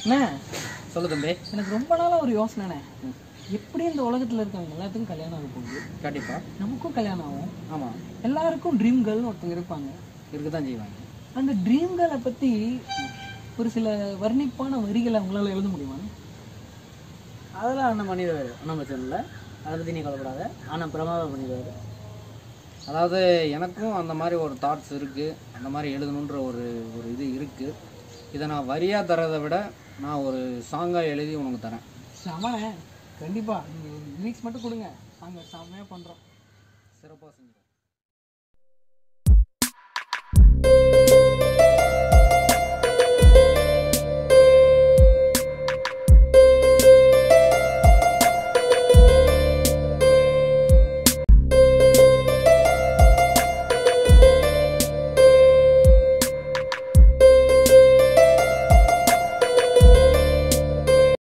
அண்ணே சொல்லு தம்பி எனக்கு ரொம்ப நாளா ஒரு யோசனைண்ணே எப்படி இந்த உலகத்துல இருக்கவங்க எல்லாத்துக்கும் கல்யாணம் ஆக போகுது கண்டிப்பா நமக்கும் கல்யாணம் ஆகும் ஆமா எல்லாருக்கும் ட்ரீம் கேர்ள்னு ஒருத்தங்க இருப்பாங்க இருக்க தான் செய்வாங்க அந்த ட்ரீம் கேர்ளை பத்தி ஒரு சில வர்ணிப்பான வரிகளை அவங்களால எழுத முடியுமா அதெல்லாம் அண்ணன் பண்ணிடுவார் ஒன்றும் பிரச்சனை இல்லை அதை பற்றி நீ கவலைப்படாத அண்ணன் பிரமாதம் பண்ணிடுவார் அதாவது எனக்கும் அந்த மாதிரி ஒரு தாட்ஸ் இருக்குது அந்த மாதிரி எழுதணுன்ற ஒரு ஒரு இது இருக்குது இதை நான் வரியாக தரதை விட நான் ஒரு சாங்காக எழுதி உனக்கு தரேன் செமண்ணே கண்டிப்பா நீங்க லிரிக்ஸ் மட்டும் கொடுங்க நாங்க செம்மையா பண்றோம் சிறப்பாக செஞ்சுருவேன்